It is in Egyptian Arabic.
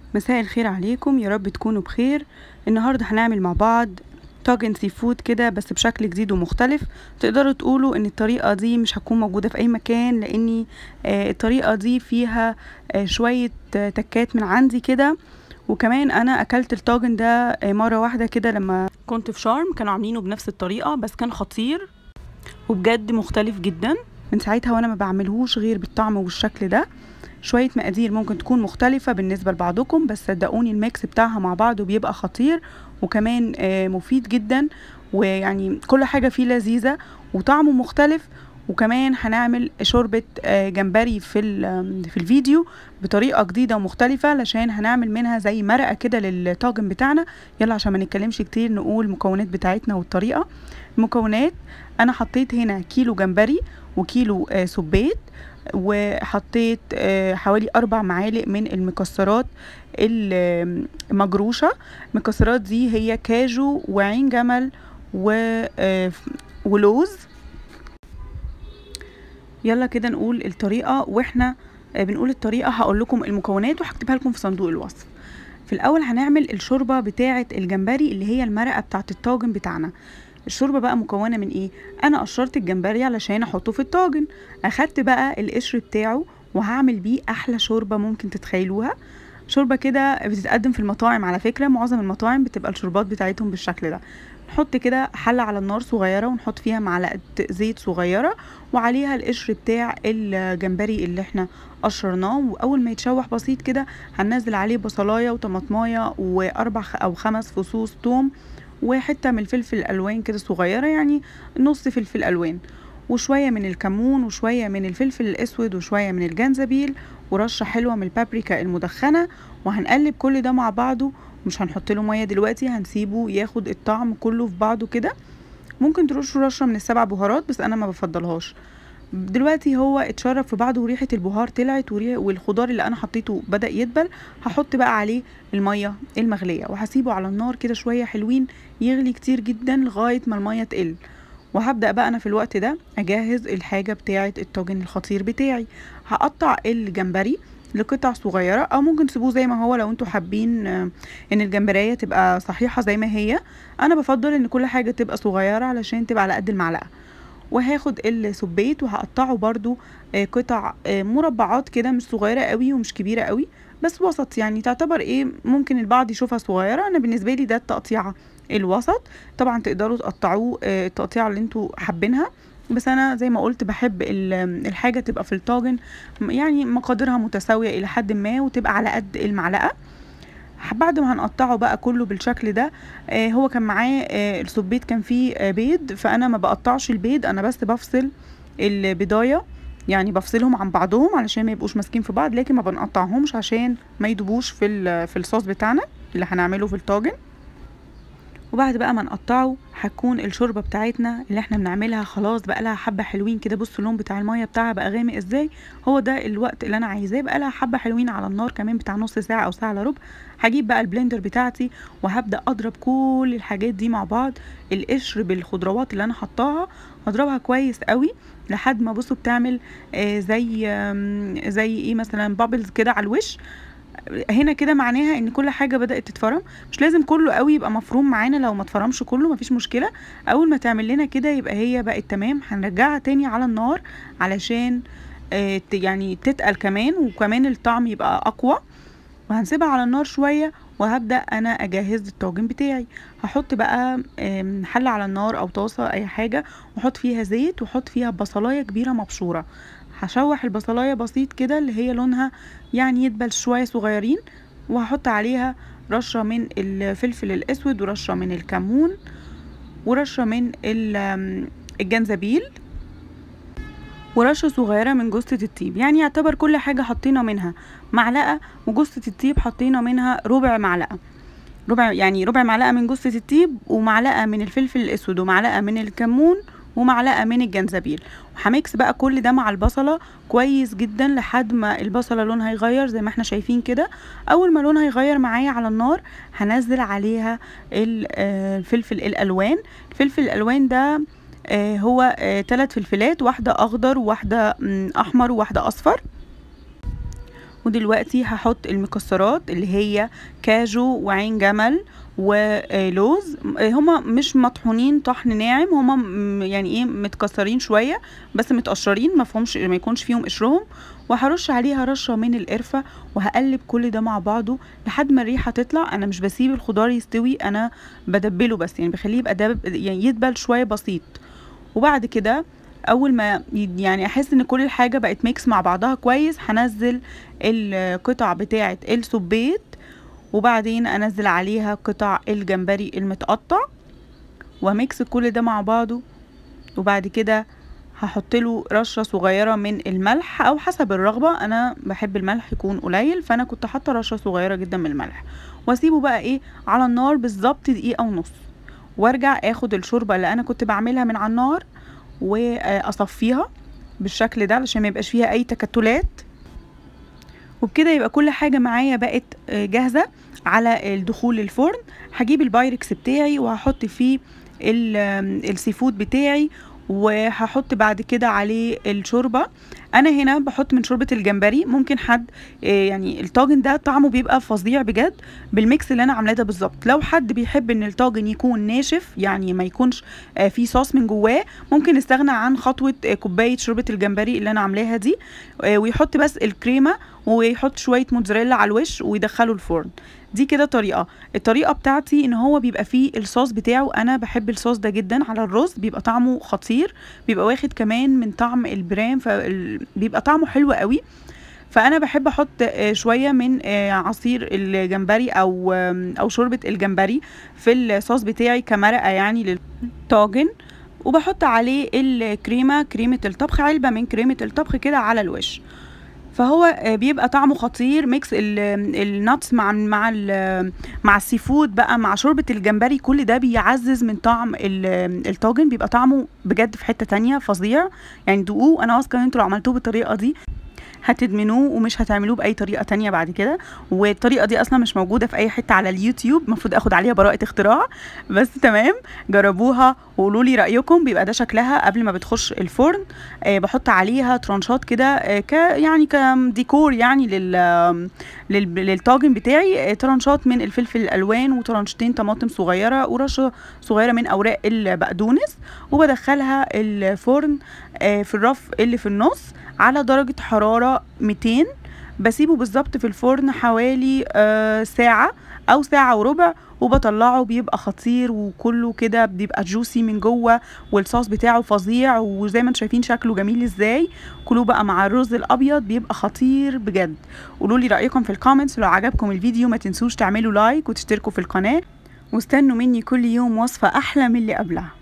مساء الخير عليكم يا رب تكونوا بخير النهارده هنعمل مع بعض طاجن سي فود كده بس بشكل جديد ومختلف تقدروا تقولوا ان الطريقه دي مش هتكون موجوده في اي مكان لاني آه، الطريقه دي فيها آه، شويه آه، تكات من عندي كده وكمان انا اكلت الطاجن ده آه، مره واحده كده لما كنت في شرم كانوا عاملينه بنفس الطريقه بس كان خطير وبجد مختلف جدا من ساعتها وانا ما بعملهوش غير بالطعم والشكل ده شوية مقادير ممكن تكون مختلفة بالنسبة لبعضكم بس صدقوني الميكس بتاعها مع بعضه بيبقى خطير وكمان آه، مفيد جدا ويعني كل حاجة فيه لذيذة وطعمه مختلف وكمان هنعمل شوربة آه، جمبري في ال- في الفيديو بطريقة جديدة ومختلفة علشان هنعمل منها زي مرقة كده للطاجن بتاعنا يلا عشان ما نتكلمش كتير نقول المكونات بتاعتنا والطريقة المكونات انا حطيت هنا كيلو جمبري وكيلو آه، سبيت وحطيت آه، حوالي أربع معالق من المكسرات المجروشة المكسرات دي هي كاجو وعين جمل و آه، ولوز يلا كده نقول الطريقة واحنا آه، بنقول الطريقة هقول لكم المكونات وهكتبها لكم في صندوق الوصف في الأول هنعمل الشوربة بتاعة الجمبري اللي هي المرقة بتاعة الطاجن بتاعنا الشوربة بقى مكونة من ايه انا قشرت الجمبري علشان احطه في الطاجن اخدت بقى القشر بتاعه وهعمل بيه احلى شوربة ممكن تتخيلوها شوربة كده بتتقدم في المطاعم على فكرة معظم المطاعم بتبقى الشوربات بتاعتهم بالشكل ده نحط كده حلة على النار صغيرة ونحط فيها معلقة زيت صغيرة وعليها القشر بتاع الجمبري اللي احنا قشرناه واول ما يتشوح بسيط كده هننزل عليه بصلاية وطماطماية واربع خ- او خمس فصوص توم وحته من الفلفل الالوان كده صغيره يعني نص فلفل الوان وشويه من الكمون وشويه من الفلفل الاسود وشويه من الجنزبيل ورشه حلوه من البابريكا المدخنه وهنقلب كل ده مع بعضه مش هنحط له ميه دلوقتي هنسيبه ياخد الطعم كله في بعضه كده ممكن ترشوا رشه من السبع بهارات بس انا ما بفضلهاش دلوقتي هو اتشرب في بعضه وريحه البهار طلعت وريحة والخضار اللي انا حطيته بدا يدبل هحط بقى عليه الميه المغليه وهسيبه على النار كده شويه حلوين يغلي كتير جدا لغايه ما الميه تقل وهبدا بقى انا في الوقت ده اجهز الحاجه بتاعه الطاجن الخطير بتاعي هقطع الجمبري لقطع صغيره او ممكن تسيبوه زي ما هو لو انتوا حابين آه، ان الجمبريه تبقى صحيحه زي ما هي انا بفضل ان كل حاجه تبقى صغيره علشان تبقى على قد المعلقه وهاخد السبيت وهقطعه برضو آه، قطع آه، مربعات كده مش صغيرة قوي ومش كبيرة قوي بس وسط يعني تعتبر ايه ممكن البعض يشوفها صغيرة انا بالنسبة لي ده التقطيعة الوسط طبعا تقدروا تقطعوه آه، التقطيعة اللي انتوا حابينها بس انا زي ما قلت بحب ال- الحاجة تبقى في الطاجن يعني مقاديرها متساوية الى حد ما وتبقى على قد المعلقة بعد ما هنقطعه بقى كله بالشكل ده آه هو كان معاه آه السبيت كان فيه آه بيض فانا ما بقطعش البيض انا بس بفصل البضايه يعني بفصلهم عن بعضهم علشان ما يبقوش ماسكين في بعض لكن ما بنقطعهمش عشان ما يدوبوش في ال- في الصوص بتاعنا اللي هنعمله في الطاجن وبعد بقى ما نقطعه هتكون الشوربه بتاعتنا اللي احنا بنعملها خلاص بقى لها حبه حلوين كده بصوا اللون بتاع الميه بتاعها بقى غامق ازاي هو ده الوقت اللي انا عايزاه بقى لها حبه حلوين على النار كمان بتاع نص ساعه او ساعه الا ربع هجيب بقى البلندر بتاعتي وهبدا اضرب كل الحاجات دي مع بعض القشر بالخضروات اللي انا حطاها هضربها كويس قوي لحد ما بصوا بتعمل آه زي آم، زي ايه مثلا بابلز كده على الوش هنا كده معناها ان كل حاجه بدات تتفرم مش لازم كله قوي يبقى مفروم معانا لو ما اتفرمش كله مفيش مشكله اول ما تعمل لنا كده يبقى هي بقت تمام هنرجعها تاني على النار علشان آه ت- يعني تتقل كمان وكمان الطعم يبقى اقوى وهنسيبها على النار شويه وهبدا انا اجهز الطاجن بتاعي هحط بقى آم، حله على النار او طاسه اي حاجه واحط فيها زيت واحط فيها بصلايه كبيره مبشوره هشوح البصلايه بسيط كده اللي هي لونها يعني يدبل شويه صغيرين وهحط عليها رشه من الفلفل الاسود ورشه من الكمون ورشه من ال- آم، الجنزبيل ورشه صغيره من جوزة الطيب يعني يعتبر كل حاجه حطينا منها معلقه وجوزة الطيب حطينا منها ربع معلقه ربع يعني ربع معلقه من جوزة الطيب ومعلقه من الفلفل الاسود ومعلقه من الكمون ومعلقه من الجنزبيل وهميكس بقى كل ده مع البصله كويس جدا لحد ما البصله لونها يغير زي ما احنا شايفين كده اول ما لونها يغير معايا على النار هنزل عليها ال- آه، الفلفل الالوان الفلفل الالوان ده آه، هو ثلاث فلفلات واحده اخضر وواحده مم، احمر وواحده اصفر ودلوقتي هحط المكسرات اللي هي كاجو وعين جمل ولوز هما مش مطحونين طحن ناعم هما م- يعني ايه متكسرين شويه بس متقشرين ما فيهمش ما يكونش فيهم قشرهم وهرش عليها رشه من القرفه وهقلب كل ده مع بعضه لحد ما الريحه تطلع انا مش بسيب الخضار يستوي انا بدبله بس يعني بخليه يبقى داب يعني يدبل شويه بسيط وبعد كده اول ما ي- يعني احس ان كل الحاجه بقت ميكس مع بعضها كويس هنزل القطع بتاعه السبيت وبعدين انزل عليها قطع الجمبري المتقطع وميكس كل ده مع بعضه وبعد كده هحط له رشه صغيره من الملح او حسب الرغبه انا بحب الملح يكون قليل فانا كنت حاطه رشه صغيره جدا من الملح واسيبه بقى ايه على النار بالظبط دقيقه ونص وارجع اخد الشوربه اللي انا كنت بعملها من على النار واصفيها بالشكل ده علشان ما يبقاش فيها اي تكتلات وبكده يبقى كل حاجه معايا بقت آه، جاهزه على الدخول الفرن هجيب البايركس بتاعي وهحط فيه ال- آم، السي فود بتاعي وهحط بعد كده عليه الشوربه انا هنا بحط من شوربه الجمبري ممكن حد آه، يعني الطاجن ده طعمه بيبقى فظيع بجد بالميكس اللي انا عاملاه ده بالظبط لو حد بيحب ان الطاجن يكون ناشف يعني ما يكونش آه، فيه صوص من جواه ممكن يستغنى عن خطوه آه، كوبايه شوربه الجمبري اللي انا عاملاها دي آه، ويحط بس الكريمه ويحط شويه موتزاريلا على الوش ويدخله الفرن دي كده طريقه الطريقه بتاعتي ان هو بيبقى فيه الصوص بتاعه انا بحب الصوص ده جدا على الرز بيبقى طعمه خطير بيبقى واخد كمان من طعم البرام فبيبقى طعمه حلو قوي فانا بحب احط آه، شويه من آه، عصير الجمبري او آم، او شوربه الجمبري في الصوص بتاعي كمرقه يعني للطاجن وبحط عليه الكريمه كريمه الطبخ علبه من كريمه الطبخ كده على الوش فهو آه، بيبقى طعمه خطير ميكس الناتس مع مع ال- مع السي فود بقى مع شوربه الجمبري كل ده بيعزز من طعم ال- الطاجن بيبقى طعمه بجد في حته تانية فظيع يعني دوقوه انا واثقه ان انتوا لو عملتوه بالطريقه دي هتدمنوه ومش هتعملوه باي طريقه تانية بعد كده والطريقه دي اصلا مش موجوده في اي حته على اليوتيوب المفروض اخد عليها براءه اختراع بس تمام جربوها وقولوا لي رايكم بيبقى ده شكلها قبل ما بتخش الفرن آه بحط عليها ترانشات كده آه ك يعني كديكور يعني لل لل- للطاجن بتاعي آه ترانشات من الفلفل الالوان وترانشتين طماطم صغيره ورشه صغيره من اوراق البقدونس وبدخلها الفرن آه في الرف اللي في النص على درجه حراره 200 بسيبه بالظبط في الفرن حوالي آه ساعه او ساعه وربع وبطلعه بيبقى خطير وكله كده بيبقى جوسي من جوه والصوص بتاعه فظيع وزي ما انتم شايفين شكله جميل ازاي كلوه بقى مع الرز الابيض بيبقى خطير بجد قولوا لي رايكم في الكومنتس ولو عجبكم الفيديو ما تنسوش تعملوا لايك وتشتركوا في القناه واستنوا مني كل يوم وصفه احلى من اللي قبلها